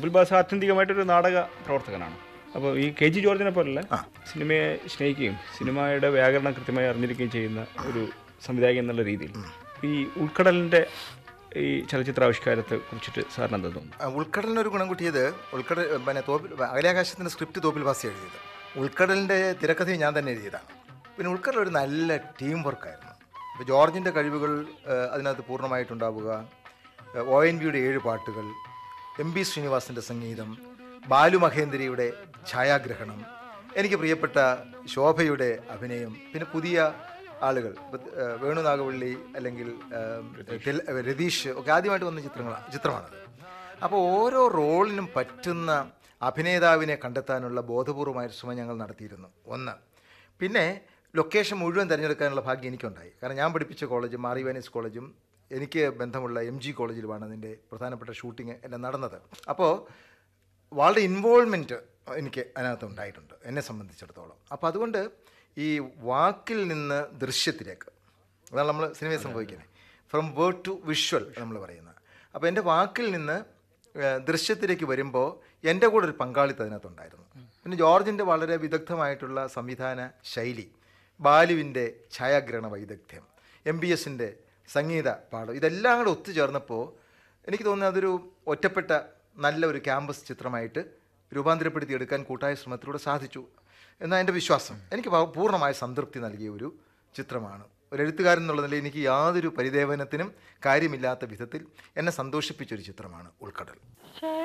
Kapil bass ആത്യന്തികമായിട്ടൊരു നാടക പ്രവർത്തകനാണ് അപ്പോൾ ഈ കെ ജി ജോർജിനെ പോലല്ല സിനിമയെ സ്നേഹിക്കുകയും സിനിമയുടെ വ്യാകരണം കൃത്യമായി അറിഞ്ഞിരിക്കുകയും ചെയ്യുന്ന ഒരു സംവിധായകൻ എന്നുള്ള രീതിയിൽ ഈ ഉൾക്കടലിൻ്റെ ഈ ചലച്ചിത്രാവിഷ്കാരത്തെ കുറിച്ചിട്ട് സാറിന് എന്താ തോന്നുന്നു ആ, ഉൾക്കടലിനൊരു ഗുണം കിട്ടിയത് ഉൾക്കടൽ പിന്നെ തോപ്പിൽ അകലാകാശത്തിൻ്റെ സ്ക്രിപ്റ്റ് തോപ്പിൽ ഭാസി എഴുതിയത് ഉൾക്കടലിൻ്റെ തിരക്കഥയും ഞാൻ തന്നെ എഴുതിയതാണ് പിന്നെ ഉൾക്കടൽ ഒരു നല്ല ടീം വർക്കായിരുന്നു ഇപ്പോൾ ജോർജിൻ്റെ കഴിവുകൾ ആ, അതിനകത്ത് പൂർണ്ണമായിട്ടുണ്ടാവുക ആ, ഒ എൻ വിയുടെ ഏഴ് പാട്ടുകൾ എം ബി ശ്രീനിവാസിൻ്റെ സംഗീതം ബാലു മഹേന്ദ്രയുടെ ഛായാഗ്രഹണം എനിക്ക് പ്രിയപ്പെട്ട ശോഭയുടെ അഭിനയം പിന്നെ പുതിയ ആളുകൾ ഇപ്പൊ, ആ, വേണു നാഗവള്ളി അല്ലെങ്കിൽ ആ, തെൽ- രതീഷ് ഒക്കെ ആദ്യമായിട്ട് വന്ന ചിത്രങ്ങളാണ് ചിത്രമാണത് അപ്പോൾ ഓരോ റോളിനും പറ്റുന്ന അഭിനേതാവിനെ കണ്ടെത്താനുള്ള ബോധപൂർവമായ ശ്രമം ഞങ്ങൾ നടത്തിയിരുന്നു ഒന്ന് പിന്നെ ലൊക്കേഷൻ മുഴുവൻ തിരഞ്ഞെടുക്കാനുള്ള ഭാഗ്യം എനിക്കുണ്ടായി കാരണം ഞാൻ പഠിപ്പിച്ച കോളേജ് മാറി വാനീസ് കോളേജും എനിക്ക് ബന്ധമുള്ള എം ജി കോളേജിലുമാണ് അതിൻ്റെ പ്രധാനപ്പെട്ട ഷൂട്ടിംഗ് എല്ലാം നടന്നത് അപ്പോൾ വളരെ ഇൻവോൾവ്മെൻറ്റ് എനിക്ക് അതിനകത്ത് ഉണ്ടായിട്ടുണ്ട് എന്നെ സംബന്ധിച്ചിടത്തോളം അപ്പോൾ അതുകൊണ്ട് ഈ വാക്കിൽ നിന്ന് ദൃശ്യത്തിലേക്ക് അതാണ് നമ്മൾ സിനിമയിൽ സംഭവിക്കുന്നത് ഫ്രം വേർഡ് ടു വിഷ്വൽ നമ്മൾ പറയുന്നത് അപ്പോൾ എൻ്റെ വാക്കിൽ നിന്ന് ഏഹ്, ദൃശ്യത്തിലേക്ക് വരുമ്പോൾ എൻ്റെ കൂടെ ഒരു പങ്കാളിത്തം അതിനകത്തുണ്ടായിരുന്നു പിന്നെ ജോർജിൻ്റെ വളരെ വിദഗ്ധമായിട്ടുള്ള സംവിധാന ശൈലി ബാലുവിൻ്റെ ഛായാഗ്രഹണ വൈദഗ്ധ്യം എം ബി എസിൻ്റെ സംഗീത പാഠം ഇതെല്ലാം കൂടെ ഒത്തുചേർന്നപ്പോൾ എനിക്ക് തോന്നുന്നത് അതൊരു ഒറ്റപ്പെട്ട നല്ല ഒരു ക്യാമ്പസ് ചിത്രമായിട്ട് രൂപാന്തരപ്പെടുത്തി എടുക്കാൻ കൂട്ടായ ശ്രമത്തിലൂടെ സാധിച്ചു എന്നാണ് എൻ്റെ വിശ്വാസം എനിക്ക് പ- പൂർണ്ണമായ സംതൃപ്തി നൽകിയ ഒരു ചിത്രമാണ് ഒരു എഴുത്തുകാരൻ എന്നുള്ള നിലയിൽ എനിക്ക് യാതൊരു പരിദേവനത്തിനും കാര്യമില്ലാത്ത വിധത്തിൽ എന്നെ സന്തോഷിപ്പിച്ചൊരു ചിത്രമാണ് ഉൾക്കടൽ